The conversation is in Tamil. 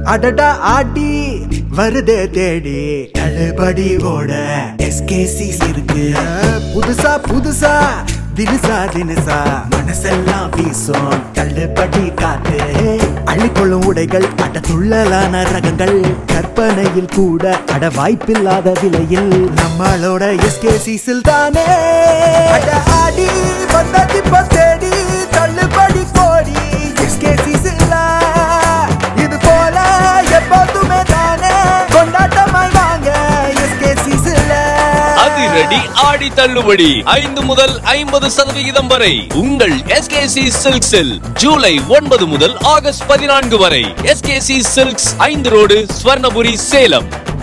அடடா ஆடி வருதே தேடி தள்ளுபடி ஓட எஸ்கேசிஸ் இருக்கு புதுசா புதுசா தினுசா தினுசா மனசெல்லாம் வீசும் தள்ளுபடி காத்து அள்ளிக்கொள்ளும் உடைகள் அட துள்ளலான ரகங்கள் கற்பனையில் கூட அட வாய்ப்பில்லாத விலையில் நம்மளோட எஸ்கேசிஸில் தானே அட ஆடி வந்தது தேடி தள்ளுபடி கோடி எஸ்கேசிஸில் இது போல எப்போதுமே தானே கொண்டாட்டமாய் வாங்க எஸ்கேசிஸில் அதிரடி ஆடி தள்ளுபடி ஐந்து முதல் ஐம்பது சதவிகிதம் வரை உங்கள் எஸ்கேசி சில்க்ஸில் ஜூலை ஒன்பது முதல் ஆகஸ்ட் பதினான்கு வரை எஸ்கேசி சில்க்ஸ் ஐந்து ரோடு ஸ்வர்ணபுரி சேலம்